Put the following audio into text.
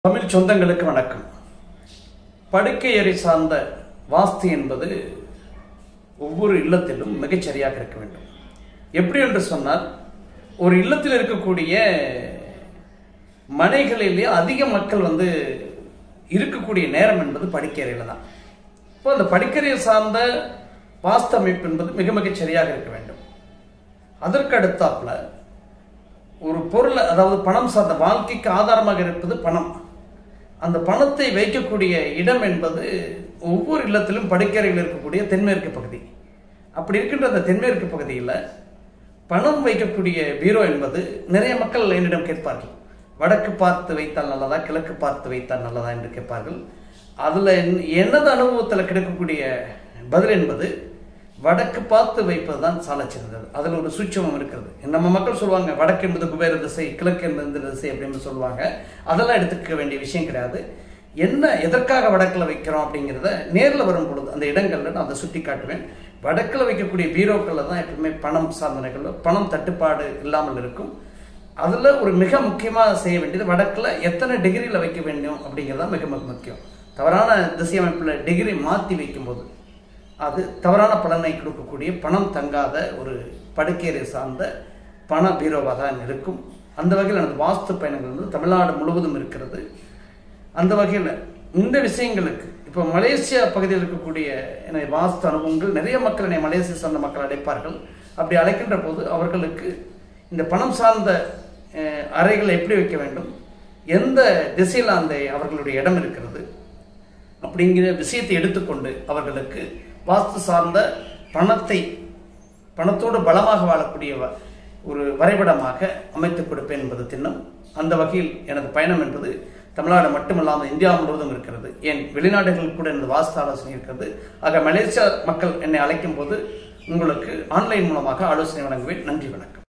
தமிழ் சொந்தங்களுக்கு வணக்கம் படுக்கை அறை சார்ந்த வாஸ்து என்பது ஒவ்வொரு இல்லத்திலும் மிகச்சரியாக இருக்க வேண்டும் எப்படி என்று சொன்னால் ஒரு இல்லத்தில் இருக்கக்கூடிய மனைகளிலே அதிக மக்கள் வந்து இருக்கக்கூடிய நேரம் என்பது படுக்கையறையில் தான் இப்போ அந்த படுக்கறை சார்ந்த வாஸ்து அமைப்பு என்பது மிக மிகச் சரியாக இருக்க வேண்டும் அதற்கு அடுத்தாப்புல ஒரு பொருள் அதாவது பணம் சார்ந்த வாழ்க்கைக்கு ஆதாரமாக இருப்பது பணம் அந்த பணத்தை வைக்கக்கூடிய இடம் என்பது ஒவ்வொரு இல்லத்திலும் படுக்கறையில் இருக்கக்கூடிய தென்மேற்கு பகுதி அப்படி இருக்கின்ற அந்த தென்மேற்கு பகுதியில் பணம் வைக்கக்கூடிய பீரோ என்பது நிறைய மக்கள் என்னிடம் கேட்பார்கள் வடக்கு பார்த்து வைத்தால் நல்லதா கிழக்கு பார்த்து வைத்தால் நல்லதா என்று கேட்பார்கள் அதில் எனது அனுபவத்தில் கிடைக்கக்கூடிய பதில் என்பது வடக்கு பார்த்து வைப்பது தான் சால சிறந்தது அதில் ஒரு சூட்சமம் இருக்கிறது நம்ம மக்கள் சொல்லுவாங்க வடக்கு என்பது குபேர திசை கிழக்கு என்பது இந்த திசை அப்படின்னு சொல்லுவாங்க அதெல்லாம் எடுத்துக்க வேண்டிய விஷயம் கிடையாது என்ன எதற்காக வடக்கில் வைக்கிறோம் அப்படிங்கிறத நேரில் வரும் பொழுது அந்த இடங்களில் நான் அதை சுட்டி காட்டுவேன் வடக்கில் வைக்கக்கூடிய பீரோக்களில் தான் எப்பவுமே பணம் சார்ந்தனைகள் பணம் தட்டுப்பாடு இல்லாமல் இருக்கும் அதில் ஒரு மிக முக்கியமாக செய்ய வேண்டியது வடக்கில் எத்தனை டிகிரியில் வைக்க வேண்டும் அப்படிங்கிறது தான் மிக மிக முக்கியம் தவறான திசை அமைப்பில் டிகிரி மாற்றி வைக்கும்போது அது தவறான பலனை கொடுக்கக்கூடிய பணம் தங்காத ஒரு படுக்கையறை சார்ந்த பண பீரோவாக தான் இருக்கும் அந்த வகையில் எனது வாஸ்து பயணங்கள் வந்து தமிழ்நாடு முழுவதும் இருக்கிறது அந்த வகையில் இந்த விஷயங்களுக்கு இப்போ மலேசியா பகுதியில் இருக்கக்கூடிய என்னை வாஸ்து அனுபவங்கள் நிறைய மக்கள் என்னை மலேசியா சார்ந்த மக்கள் அழைப்பார்கள் அப்படி அழைக்கின்ற போது அவர்களுக்கு இந்த பணம் சார்ந்த அஹ், அறைகளை எப்படி வைக்க வேண்டும் எந்த திசையில் அந்த அவர்களுடைய இடம் இருக்கிறது அப்படிங்கிற விஷயத்தை எடுத்துக்கொண்டு அவர்களுக்கு வாஸ்து சார்ந்த பணத்தை பணத்தோடு பலமாக வாழக்கூடிய வ- ஒரு வரைபடமாக அமைத்துக் கொடுப்பேன் என்பது திண்ணம் அந்த வகையில் எனது பயணம் என்பது தமிழ்நாடு மட்டுமல்லாமல் இந்தியா முழுவதும் இருக்கிறது ஏன் வெளிநாடுகளில் கூட எனது வாஸ்து ஆலோசனை இருக்கிறது ஆக மலேசியா மக்கள் என்னை அழைக்கும் போது உங்களுக்கு ஆன்லைன் மூலமாக ஆலோசனை வழங்குவேன் நன்றி வணக்கம்